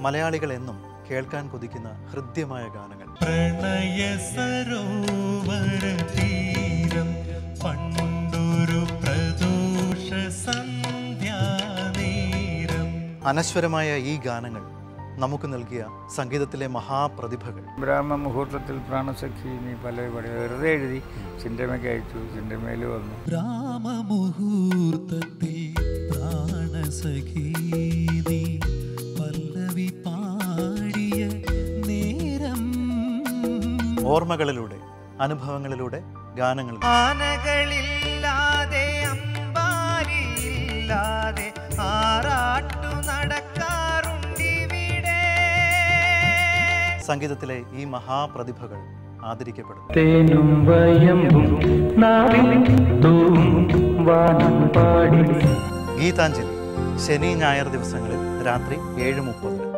മലയാളികൾ എന്നും കേൾക്കാൻ കൊതിക്കുന്ന ഹൃദ്യമായ ഗാനങ്ങൾ പ്രണയ സരോവര തീരം പണ്ടൊരു പ്രദോഷ സന്ധ്യാനേരം അനശ്വരമായ ഈ ഗാനങ്ങൾ നമുക്ക് നൽകിയ സംഗീതത്തിലെ മഹാപ്രതിഭകൾ ബ്രാഹ്മ മുഹൂർത്തത്തിൽ പ്രാണസഖി നീ പല പടി വെറുതെ എഴുതി ചിന്തമയ്ക്ക് അയച്ചു ചിന്തമേൽ വന്നു രാമമുഹൂർത്തത്തിൽ പ്രാണസഖീനി പല്ലവി പാടിയ നേരം ഓർമ്മകളിലൂടെ അനുഭവങ്ങളിലൂടെ ഗാനങ്ങൾ ആനകളില്ലാതെ അമ്പാലില്ലാതെ ആറാട്ടു നടക്കാറുണ്ടിവിടെ സംഗീതത്തിലെ ഈ മഹാപ്രതിഭകൾ ആദരിക്കപ്പെടും തേനും വയമ്പും നാവിൽ തൂവും വാനം പാടി ഗീതാഞ്ജലി ശനി ഞായർ ദിവസങ്ങളിൽ രാത്രി ഏഴ് മുപ്പതിന്